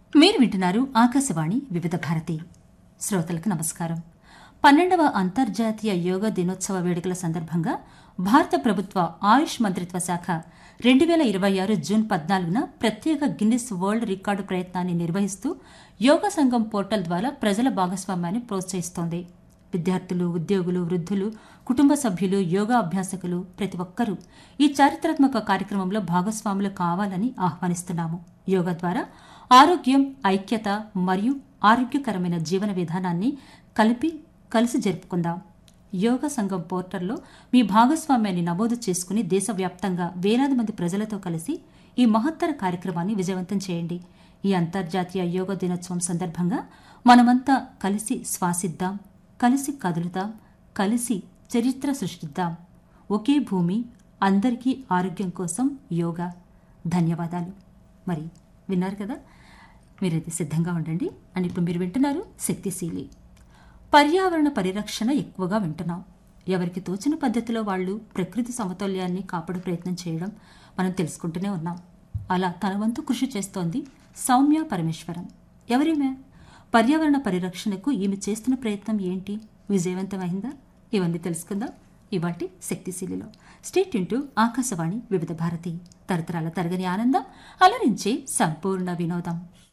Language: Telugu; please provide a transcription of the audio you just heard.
మీరు వింటున్నారు ఆకాశవాణి వివిధ భారతి శ్రోతలకు నమస్కారం పన్నెండవ అంతర్జాతీయ యోగా దినోత్సవ వేడుకల సందర్భంగా భారత ప్రభుత్వ ఆయుష్ మంత్రిత్వ శాఖ రెండు వేల ఇరవై ఆరు జూన్ పద్నాలుగున ప్రత్యేక గిన్నిస్ వరల్డ్ రికార్డు ప్రయత్నాన్ని నిర్వహిస్తూ యోగా సంఘం పోర్టల్ ద్వారా ప్రజల భాగస్వామ్యాన్ని ప్రోత్సహిస్తోంది విద్యార్థులు ఉద్యోగులు వృద్ధులు కుటుంబ సభ్యులు యోగా అభ్యాసకులు ప్రతి ఒక్కరూ ఈ చారిత్రాత్మక కార్యక్రమంలో భాగస్వాములు కావాలని ఆహ్వానిస్తున్నాము యోగా ద్వారా ఆరోగ్యం ఐక్యత మరియు ఆరోగ్యకరమైన జీవన విధానాన్ని కలిపి కలిసి జరుపుకుందాం యోగా సంఘం పోర్టల్లో మీ భాగస్వామ్యాన్ని నమోదు చేసుకుని దేశవ్యాప్తంగా వేలాది మంది ప్రజలతో కలిసి ఈ మహత్తర కార్యక్రమాన్ని విజయవంతం చేయండి ఈ అంతర్జాతీయ యోగా దినోత్సవం సందర్భంగా మనమంతా కలిసి శ్వాసిద్దాం కలిసి కదులుదాం కలిసి చరిత్ర సృష్టిద్దాం ఒకే భూమి అందరికీ ఆరోగ్యం కోసం యోగా ధన్యవాదాలు మరి విన్నారు కదా మీరైతే సిద్ధంగా ఉండండి అని ఇప్పుడు మీరు వింటున్నారు శక్తిశీలి పర్యావరణ పరిరక్షణ ఎక్కువగా వింటున్నాం ఎవరికి తోచిన పద్ధతిలో వాళ్ళు ప్రకృతి సమతుల్యాన్ని కాపాడు ప్రయత్నం చేయడం మనం తెలుసుకుంటూనే ఉన్నాం అలా తన వంతు కృషి చేస్తోంది సౌమ్య పరమేశ్వరన్ ఎవరేమే పర్యావరణ పరిరక్షణకు ఈమె చేస్తున్న ప్రయత్నం ఏంటి విజయవంతమైందా ఇవన్నీ తెలుసుకుందాం ఇవాటి శక్తిశీలిలో స్టేట్ ఇంటూ ఆకాశవాణి వివిధ భారతి తరతరాల తరగని ఆనందం అలరించే సంపూర్ణ వినోదం